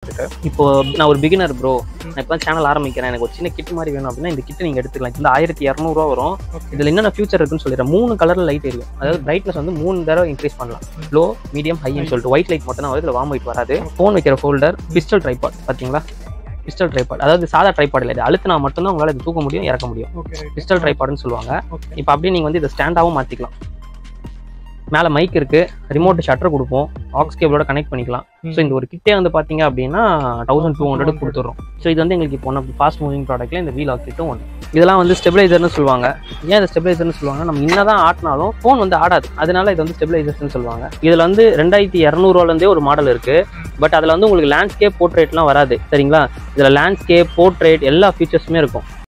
வந்துட்டு இப்போ நான் ஒரு பிகினர் ப்ரோ நான் இப்போ சேனல் ஆரம்பிக்கிறேன் எனக்கு ஒரு சின்ன கிட் மாதிரி வேணும் அப்படின்னா இந்த கிட் நீங்கள் எடுத்துக்கலாம் இந்த ஆயிரத்தி இரநூறுவா வரும் Okay. இதில் என்னென்ன ஃபியூச்சர் இருக்குன்னு சொல்லிடுறேன் மூணு கலரில் லைட் எரியும் அதாவது பிரைட்னஸ் வந்து மூணு தடவை இன்க்ரீஸ் பண்ணலாம் லோ மீடியம் ஹைன்னு சொல்லிட்டு ஒயிட் லைட் மட்டும் தான் வருது இதில் வாம் ஒயிட் வராது ஃபோன் வைக்கிற ஃபோல்டர் பிஸ்டல் ட்ரைபாட் பார்த்தீங்களா பிஸ்டல் ட்ரைபாட் அதாவது சாதா ட்ரைபாட் இல்லை இது அழுத்தினா மட்டும்தான் உங்களால் இது தூக்க முடியும் இறக்க முடியும் ஓகே ரைட் பிஸ்டல் ட்ரைபாட்னு சொல்லுவாங்க ஓகே இப்போ அப்படியே நீங்கள் வந்து இதை ஸ்டாண்டாகவும் மாற்றிக்கலாம் மேலே மைக் இருக்கு ரிமோட் ஷட்டர் கொடுப்போம் ஆக்ஸ் கேபிளோட கனெக்ட் பண்ணிக்கலாம் ம். ஸோ இந்த ஒரு கிட்டே வந்து பார்த்தீங்க அப்படின்னா தௌசண்ட் டூ ஹண்ட்ரட் கொடுத்துட்றோம் ஸோ இது வந்து எங்களுக்கு இப்போ ஒன் ஆஃப் ஃபாஸ்ட் மூவிங் ப்ராடக்ட்ல இந்த வீல் ஆக்கிட்டும் ஒன்று இதெல்லாம் வந்து ஸ்டெபிளைசர்னு சொல்லுவாங்க ஏன் இந்த ஸ்டெபிளைசர்னு சொல்லுவாங்க நம்ம என்னதான் ஆட்டினாலும் ஃபோன் வந்து ஆடாது அதனால இது வந்து ஸ்டெபிளைசர்ஸ்னு சொல்லுவாங்க இதில் வந்து ரெண்டாயிரத்தி இரநூறுவாலேருந்தே ஒரு மாடல் இருக்கு பட் அதில் வந்து உங்களுக்கு லேண்ட்ஸ்கேப் போர்ட்ரேட்லாம் வராது சரிங்களா இதில் லேண்ட்ஸ்கேப் போர்ட்ரேட் எல்லா ஃபீச்சர்ஸுமே இருக்கும்